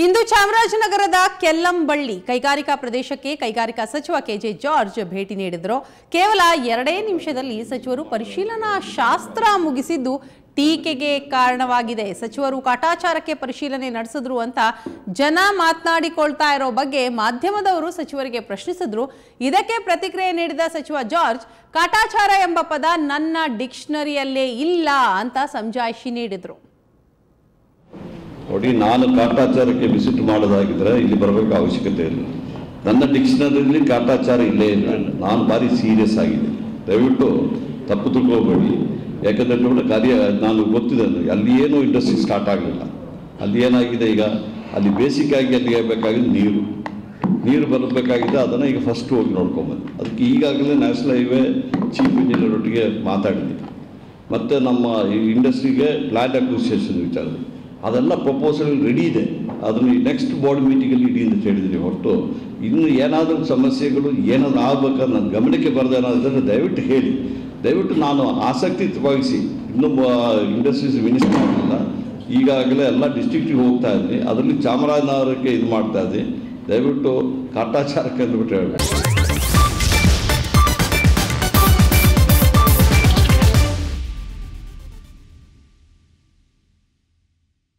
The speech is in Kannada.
ಇಂದು ಚಾಮರಾಜನಗರದ ಕೆಲ್ಲಂಬಳ್ಳಿ ಕೈಗಾರಿಕಾ ಪ್ರದೇಶಕ್ಕೆ ಕೈಗಾರಿಕಾ ಸಚಿವ ಕೆಜೆ ಜಾರ್ಜ್ ಭೇಟಿ ನೀಡಿದರು ಕೇವಲ ಎರಡೇ ನಿಮಿಷದಲ್ಲಿ ಸಚಿವರು ಪರಿಶೀಲನಾ ಶಾಸ್ತ್ರ ಮುಗಿಸಿದ್ದು ಟೀಕೆಗೆ ಕಾರಣವಾಗಿದೆ ಸಚಿವರು ಕಾಟಾಚಾರಕ್ಕೆ ಪರಿಶೀಲನೆ ನಡೆಸಿದ್ರು ಅಂತ ಜನ ಮಾತನಾಡಿಕೊಳ್ತಾ ಇರೋ ಬಗ್ಗೆ ಮಾಧ್ಯಮದವರು ಸಚಿವರಿಗೆ ಪ್ರಶ್ನಿಸಿದ್ರು ಇದಕ್ಕೆ ಪ್ರತಿಕ್ರಿಯೆ ನೀಡಿದ ಸಚಿವ ಜಾರ್ಜ್ ಕಾಟಾಚಾರ ಎಂಬ ಪದ ನನ್ನ ಡಿಕ್ಷನರಿಯಲ್ಲೇ ಇಲ್ಲ ಅಂತ ಸಮಜಾಯಿಷಿ ನೀಡಿದ್ರು ನೋಡಿ ನಾನು ಕಾಟಾಚಾರಕ್ಕೆ ವಿಸಿಟ್ ಮಾಡೋದಾಗಿದ್ರೆ ಇಲ್ಲಿ ಬರಬೇಕು ಅವಶ್ಯಕತೆ ಇಲ್ಲ ನನ್ನ ಡಿಕ್ಷನರಿಯಲ್ಲಿ ಕಾಟಾಚಾರ ಇಲ್ಲೇ ಇಲ್ಲ ನಾನು ಭಾರಿ ಸೀರಿಯಸ್ ಆಗಿದೆ ದಯವಿಟ್ಟು ತಪ್ಪು ತಿಳ್ಕೊಬೇಡಿ ಯಾಕಂದರೆ ನೋಡಿ ಕಾರ್ಯ ನಾನು ಗೊತ್ತಿದೆ ನನಗೆ. ಅಲ್ಲಿ ಏನೂ ಇಂಡಸ್ಟ್ರಿ ಸ್ಟಾರ್ಟ್ ಆಗಲಿಲ್ಲ ಅಲ್ಲಿ ಏನಾಗಿದೆ ಈಗ ಅಲ್ಲಿ ಬೇಸಿಕ್ ಆಗಿ ಅಲ್ಲಿ ಬೇಕಾಗಿದ್ದು ನೀರು ನೀರು ಬರಬೇಕಾಗಿದೆ ಅದನ್ನು ಈಗ ಫಸ್ಟ್ ಹೋಗಿ ನೋಡ್ಕೊಂಬಂದು ಅದಕ್ಕೆ ಈಗಾಗಲೇ ನ್ಯಾಷನಲ್ ಹೈವೇ ಚೀಫ್ ಇಂಜಿನಿಯರ್ ಒಟ್ಟಿಗೆ ಮಾತಾಡಿದ್ದೀನಿ ಮತ್ತು ನಮ್ಮ ಈ ಇಂಡಸ್ಟ್ರಿಗೆ ಲ್ಯಾಂಡ್ ಅಕ್ವಿಸಿಷನ್ ವಿಚಾರದಲ್ಲಿ ಅದೆಲ್ಲ ಪ್ರಪೋಸಲ್ ರೆಡಿ ಇದೆ ಅದನ್ನು ನೆಕ್ಸ್ಟ್ ಬೋರ್ಡ್ ಮೀಟಿಂಗಲ್ಲಿ ಇಡಿ ಅಂತ ಹೇಳಿದ್ದೀನಿ ಹೊರತು ಇನ್ನು ಏನಾದರೂ ಸಮಸ್ಯೆಗಳು ಏನಾದರೂ ಆಗ್ಬೇಕಾದ್ರೆ ನನ್ನ ಗಮನಕ್ಕೆ ಬರದೆ ಏನಾದರೂ ದಯವಿಟ್ಟು ಹೇಳಿ ದಯವಿಟ್ಟು ನಾನು ಆಸಕ್ತಿ ವಹಿಸಿ ಇನ್ನೂ ಇಂಡಸ್ಟ್ರೀಸ್ ಮಿನಿಸ್ಟರ್ ಆಗಿಲ್ಲ ಈಗಾಗಲೇ ಎಲ್ಲ ಡಿಸ್ಟ್ರಿಕ್ಟಿಗೆ ಹೋಗ್ತಾ ಇದ್ದೀನಿ ಅದರಲ್ಲಿ ಚಾಮರಾಜನಗರಕ್ಕೆ ಇದು ಮಾಡ್ತಾ ಇದ್ದೀನಿ ದಯವಿಟ್ಟು ಕಾಟಾಚಾರಕ್ಕೆ ಅಂದ್ಬಿಟ್ಟು ಹೇಳಬೇಕು